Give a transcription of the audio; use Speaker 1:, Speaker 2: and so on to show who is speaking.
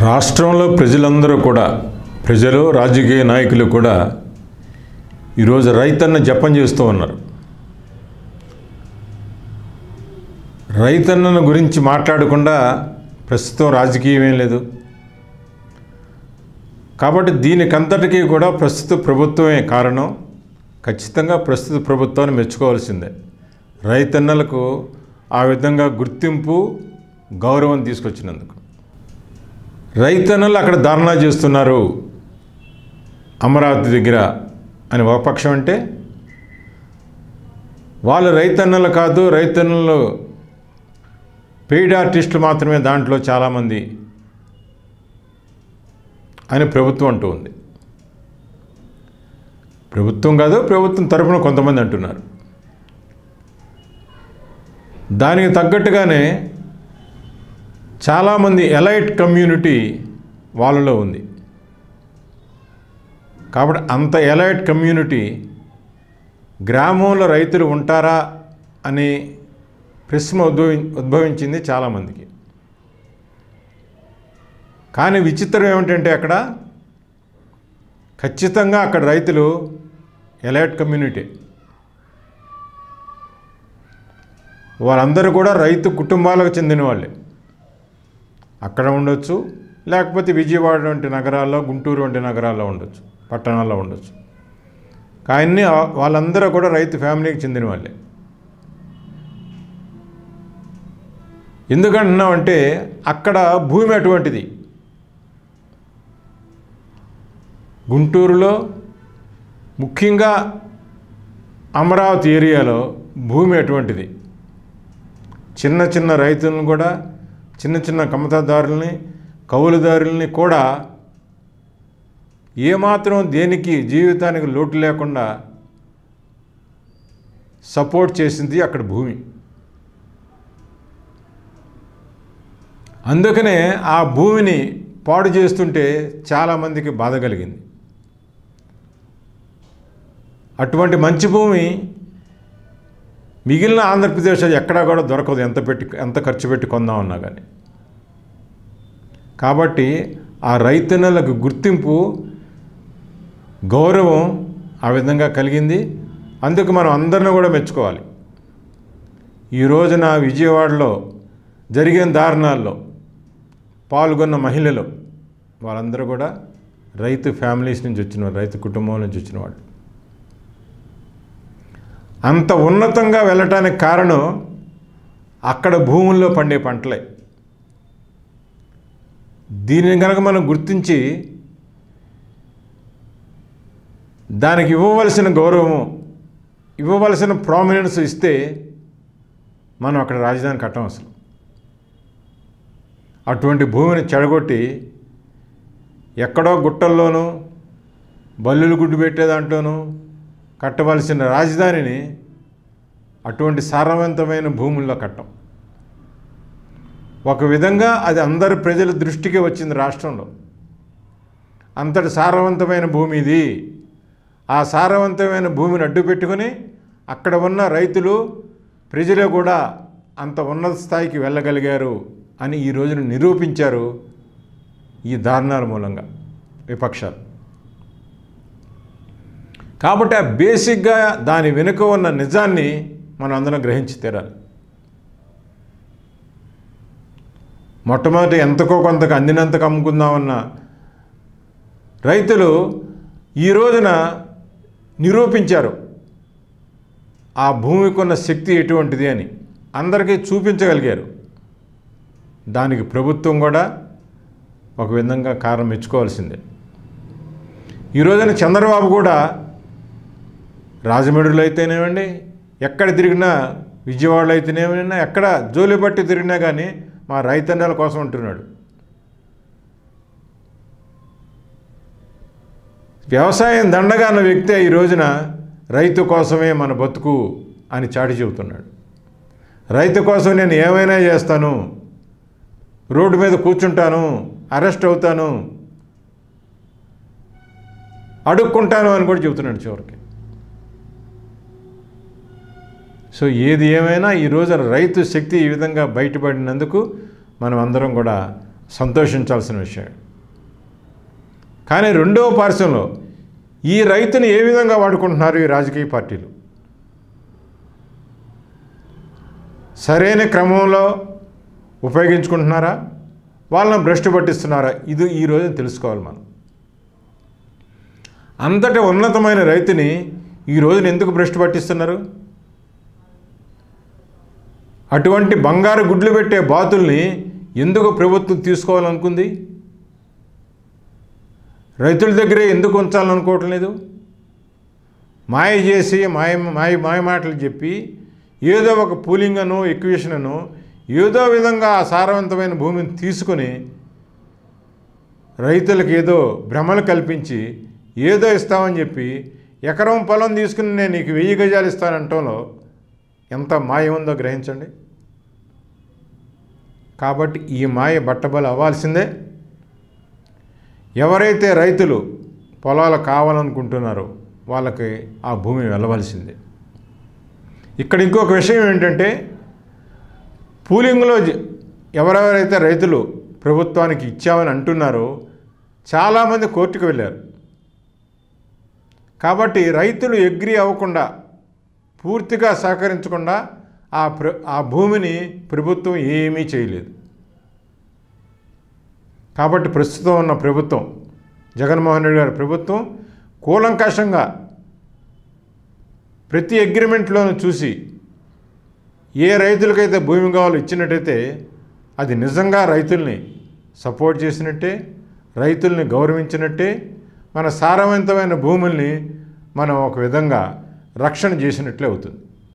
Speaker 1: రాష్ట్రంలో ప్రజలందరూ కూడా ప్రజలు రాజకీయ నాయకులు కూడా ఈరోజు రైతన్న జపం చేస్తూ ఉన్నారు రైతన్నను గురించి మాట్లాడకుండా ప్రస్తుతం రాజకీయం ఏం లేదు కాబట్టి దీనికంతటికీ కూడా ప్రస్తుత ప్రభుత్వమే కారణం ఖచ్చితంగా ప్రస్తుత ప్రభుత్వాన్ని మెచ్చుకోవాల్సిందే రైతన్నలకు ఆ విధంగా గుర్తింపు గౌరవం తీసుకొచ్చినందుకు రైతన్నలు అక్కడ ధర్నా చేస్తున్నారు అమరావతి దగ్గర అని ఒక పక్షం అంటే వాళ్ళు రైతన్నలు కాదు రైతన్నలు పెయిడ్ ఆర్టిస్టులు మాత్రమే దాంట్లో చాలామంది అని ప్రభుత్వం అంటూ ఉంది ప్రభుత్వం కాదు ప్రభుత్వం తరఫున కొంతమంది అంటున్నారు దానికి తగ్గట్టుగానే చాలామంది ఎలైట్ కమ్యూనిటీ వాళ్ళలో ఉంది కాబట్టి అంత ఎలైట్ కమ్యూనిటీ గ్రామంలో రైతులు ఉంటారా అనే ప్రశ్న ఉద్భవి ఉద్భవించింది చాలామందికి కానీ విచిత్రం ఏమిటంటే అక్కడ ఖచ్చితంగా అక్కడ రైతులు ఎలైట్ కమ్యూనిటీ వారందరూ కూడా రైతు కుటుంబాలకు చెందిన వాళ్ళే అక్కడ ఉండొచ్చు లేకపోతే విజయవాడ వంటి నగరాల్లో గుంటూరు వంటి నగరాల్లో ఉండొచ్చు పట్టణాల్లో ఉండొచ్చు కానీ ఆ- వాళ్ళందరూ కూడా రైతు ఫ్యామిలీకి చెందిన వాళ్ళే ఎందుకంటున్నామంటే అక్కడ భూమి అటువంటిది గుంటూరులో ముఖ్యంగా అమరావతి ఏరియాలో భూమి అటువంటిది చిన్న చిన్న రైతులను కూడా చిన్న చిన్న కమతదారుల్ని కౌలుదారుల్ని కూడా ఏమాత్రం దేనికి జీవితానికి లోటు లేకుండా సపోర్ట్ చేసింది అక్కడ భూమి అందుకనే ఆ భూమిని పాడు చేస్తుంటే చాలామందికి బాధ కలిగింది అటువంటి మంచి భూమి మిగిలిన ఆంధ్రప్రదేశ్ అది ఎక్కడా కూడా దొరకదు ఎంత పెట్టి ఎంత ఖర్చు పెట్టి కొందామన్నా కానీ కాబట్టి ఆ రైతన్నలకు గుర్తింపు గౌరవం ఆ విధంగా కలిగింది అందుకు మనం అందరిని కూడా మెచ్చుకోవాలి ఈ రోజున విజయవాడలో జరిగిన దారుణాల్లో పాల్గొన్న మహిళలు వాళ్ళందరూ కూడా రైతు ఫ్యామిలీస్ నుంచి వచ్చిన వాళ్ళు, రైతు కుటుంబం నుంచి వచ్చిన వాళ్ళు అంత ఉన్నతంగా వెళ్ళటానికి కారణం అక్కడ భూముల్లో పండే పంటలే దీనిని కనుక మనం గుర్తించి దానికి ఇవ్వవలసిన గౌరవము ఇవ్వవలసిన ప్రామినెన్స్ ఇస్తే మనం అక్కడ రాజధాని కట్టం అసలు అటువంటి భూమిని చెడగొట్టి ఎక్కడో గుట్టల్లోనూ బల్లులు గుడ్డు పెట్టే దాంట్లోనూ కట్టవలసిన రాజధానిని అటువంటి సారవంతమైన భూముల్లో కట్టం ఒక విధంగా అది అందరి ప్రజల దృష్టికి వచ్చింది రాష్ట్రంలో అంతటి సారవంతమైన భూమి ఇది ఆ సారవంతమైన భూమిని అడ్డు పెట్టుకొని అక్కడ ఉన్న రైతులు ప్రజలు కూడా అంత ఉన్నత స్థాయికి వెళ్ళగలిగారు అని ఈ రోజున నిరూపించారు ఈ దారుణాల మూలంగా విపక్షాలు కాబట్టి ఆ బేసిక్గా దాని వెనుక ఉన్న నిజాన్ని మనం అందరం గ్రహించి తీరాలి మొట్టమొదటి ఎంతకో కొంతకు అందినంతకు అమ్ముకుందామన్న రైతులు ఈ రోజున నిరూపించారు ఆ భూమికి ఉన్న శక్తి ఎటువంటిది అని అందరికీ చూపించగలిగారు దానికి ప్రభుత్వం కూడా ఒక విధంగా కారణం మెచ్చుకోవాల్సిందే ఈ రోజున చంద్రబాబు కూడా రాజమండ్రిలో అయితేనేమండి ఎక్కడ తిరిగినా విజయవాడలో అయితేనేమైనా ఎక్కడ జోలి పట్టి తిరిగినా కానీ మా రైతన్నల కోసం అంటున్నాడు వ్యవసాయం దండగా అన్న వ్యక్తే ఈ రోజున రైతు కోసమే మన బతుకు అని చాటి చెబుతున్నాడు రైతు కోసం నేను ఏమైనా చేస్తాను రోడ్డు మీద కూర్చుంటాను అరెస్ట్ అవుతాను అడుక్కుంటాను అని కూడా చెబుతున్నాడు చివరికి సో ఏది ఏమైనా ఈ రోజున రైతు శక్తి ఈ విధంగా బయటపడినందుకు మనం అందరం కూడా సంతోషించాల్సిన విషయం కానీ రెండవ పార్శ్వంలో ఈ రైతుని ఏ విధంగా వాడుకుంటున్నారు ఈ రాజకీయ పార్టీలు సరైన క్రమంలో ఉపయోగించుకుంటున్నారా వాళ్ళని భ్రష్టు పట్టిస్తున్నారా ఇది ఈరోజు తెలుసుకోవాలి మనం అంతటి ఉన్నతమైన రైతుని ఈ రోజున ఎందుకు భ్రష్టు పట్టిస్తున్నారు అటువంటి బంగారు గుడ్లు పెట్టే బాతుల్ని ఎందుకు ప్రభుత్వం తీసుకోవాలనుకుంది రైతుల దగ్గరే ఎందుకు ఉంచాలనుకోవటం లేదు మాయ చేసి మాయ మాయ మాయ మాటలు చెప్పి ఏదో ఒక పూలింగ్ అను ఎక్విషన్ అను ఏదో విధంగా ఆ సారవంతమైన భూమిని తీసుకొని రైతులకు ఏదో భ్రమలు కల్పించి ఏదో ఇస్తామని చెప్పి ఎకరం పొలం తీసుకుని నేను నీకు వెయ్యి గజాలు ఇస్తానంటంలో ఎంత మాయ ఉందో గ్రహించండి కాబట్టి ఈ మాయ బట్టబలు అవ్వాల్సిందే ఎవరైతే రైతులు పొలాలు కావాలనుకుంటున్నారో వాళ్ళకి ఆ భూమి వెళ్ళవలసిందే ఇక్కడ ఇంకొక విషయం ఏంటంటే పూలింగ్లో జ- ఎవరెవరైతే రైతులు ప్రభుత్వానికి ఇచ్చామని అంటున్నారో చాలామంది కోర్టుకు వెళ్ళారు కాబట్టి రైతులు ఎగ్రీ అవ్వకుండా పూర్తిగా సహకరించకుండా ఆ ప్ర ఆ భూమిని ప్రభుత్వం ఏమీ చేయలేదు కాబట్టి ప్రస్తుతం ఉన్న ప్రభుత్వం జగన్మోహన్ రెడ్డి గారి ప్రభుత్వం కూలంకషంగా ప్రతి అగ్రిమెంట్లోనూ చూసి ఏ రైతులకైతే భూమి కావాలో ఇచ్చినట్టయితే అది నిజంగా రైతుల్ని సపోర్ట్ చేసినట్టే రైతుల్ని గౌరవించినట్టే మన సారవంతమైన భూముల్ని మనం ఒక విధంగా రక్షణ చేసినట్లే అవుతుంది